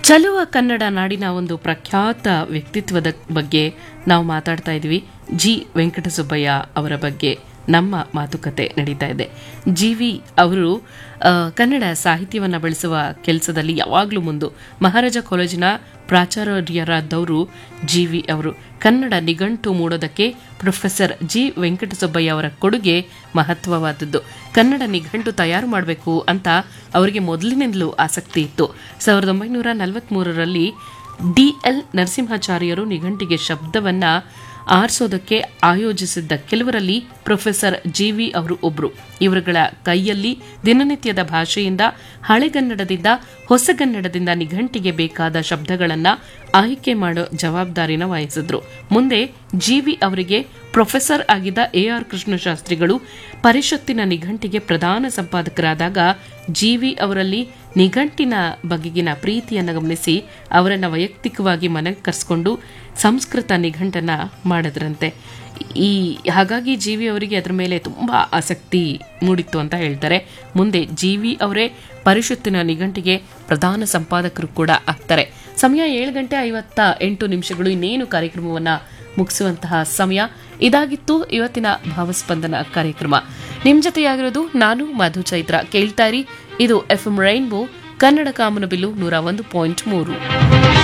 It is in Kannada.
ಚಲುವ ಕನ್ನಡ ನಾಡಿನ ಒಂದು ಪ್ರಖ್ಯಾತ ವ್ಯಕ್ತಿತ್ವದ ಬಗ್ಗೆ ನಾವು ಮಾತಾಡ್ತಾ ಇದ್ವಿ ಜಿ ವೆಂಕಟಸುಬ್ಬಯ್ಯ ಅವರ ಬಗ್ಗೆ ನಮ್ಮ ಮಾತುಕತೆ ನಡೀತಾ ಇದೆ ಜಿ ವಿ ಅವರು ಆ, ಕನ್ನಡ ಸಾಹಿತ್ಯವನ್ನು ಬೆಳೆಸುವ ಕೆಲಸದಲ್ಲಿ ಯಾವಾಗಲೂ ಮುಂದು ಮಹಾರಾಜ ಕಾಲೇಜಿನ ಪ್ರಾಚಾರ್ಯರಾದವರು ಜಿ ವಿ ಅವರು ಕನ್ನಡ ನಿಘಂಟು ಮೂಡೋದಕ್ಕೆ ಪ್ರೊಫೆಸರ್ ಜಿ ವೆಂಕಟಸುಬ್ಬಯ್ಯ ಅವರ ಕೊಡುಗೆ ಮಹತ್ವವಾದದ್ದು ಕನ್ನಡ ನಿಘಂಟು ತಯಾರು ಮಾಡಬೇಕು ಅಂತ ಅವರಿಗೆ ಮೊದಲಿನಿಂದಲೂ ಆಸಕ್ತಿ ಇತ್ತು ಸಾವಿರದ ಒಂಬೈನೂರ ನಲವತ್ಮೂರರಲ್ಲಿ ಡಿ ಎಲ್ ನರಸಿಂಹಾಚಾರ್ಯರು ನಿಘಂಟಿಗೆ ಶಬ್ದವನ್ನ ಆರಿಸೋದಕ್ಕೆ ಆಯೋಜಿಸಿದ್ದ ಕೆಲವರಲ್ಲಿ ಪ್ರೊಫೆಸರ್ ಜಿ ವಿ ಅವರು ಒಬ್ರು ಇವರುಗಳ ಕೈಯಲ್ಲಿ ದಿನನಿತ್ಯದ ಭಾಷೆಯಿಂದ ಹಳೆಗನ್ನಡದಿಂದ ಹೊಸಗನ್ನಡದಿಂದ ನಿಘಂಟಿಗೆ ಬೇಕಾದ ಶಬ್ದಗಳನ್ನ ಆಯ್ಕೆ ಮಾಡೋ ಜವಾಬ್ದಾರಿನ ವಹಿಸಿದ್ರು ಮುಂದೆ ಜಿ ವಿ ಅವರಿಗೆ ಪ್ರೊಫೆಸರ್ ಆಗಿದ್ದ ಎ ಆರ್ ಕೃಷ್ಣಶಾಸ್ತ್ರಿಗಳು ಪರಿಷತ್ತಿನ ನಿಘಂಟಿಗೆ ಪ್ರಧಾನ ಸಂಪಾದಕರಾದಾಗ ಜಿ ವಿ ಅವರಲ್ಲಿ ನಿಘಂಟಿನ ಬಗೆಗಿನ ಪ್ರೀತಿಯನ್ನು ಗಮನಿಸಿ ಅವರನ್ನ ವೈಯಕ್ತಿಕವಾಗಿ ಮನೆಗೆ ಕರೆಸ್ಕೊಂಡು ಸಂಸ್ಕೃತ ನಿಘಂಟನ್ನ ಮಾಡಿದ್ರಂತೆ ಈ ಹಾಗಾಗಿ ಜಿ ವಿ ಅವರಿಗೆ ಅದರ ಮೇಲೆ ತುಂಬಾ ಆಸಕ್ತಿ ಮೂಡಿತ್ತು ಅಂತ ಹೇಳ್ತಾರೆ ಮುಂದೆ ಜಿ ವಿ ಅವರೇ ಪರಿಷತ್ತಿನ ನಿಘಂಟಿಗೆ ಪ್ರಧಾನ ಸಂಪಾದಕರು ಕೂಡ ಆಗ್ತಾರೆ ಸಮಯ ಏಳು ಗಂಟೆ ಐವತ್ತ ಎಂಟು ನಿಮಿಷಗಳು ಇನ್ನೇನು ಕಾರ್ಯಕ್ರಮವನ್ನ ಮುಗಿಸುವಂತಹ ಸಮಯ ಇದಾಗಿತ್ತು ಇವತ್ತಿನ ಭಾವಸ್ಪಂದನ ಕಾರ್ಯಕ್ರಮ ನಿಮ್ ಜೊತೆಯಾಗಿರೋದು ನಾನು ಮಧು ಚೈತ್ರ ಕೇಳ್ತಾ ಇರಿ ಇದು ಎಫ್ ಎಂ ರೈನ್ಬೋ ಕನ್ನಡ ಕಾಮನಬಿಲ್ಲು ನೂರ ಒಂದು ಪಾಯಿಂಟ್ ಮೂರು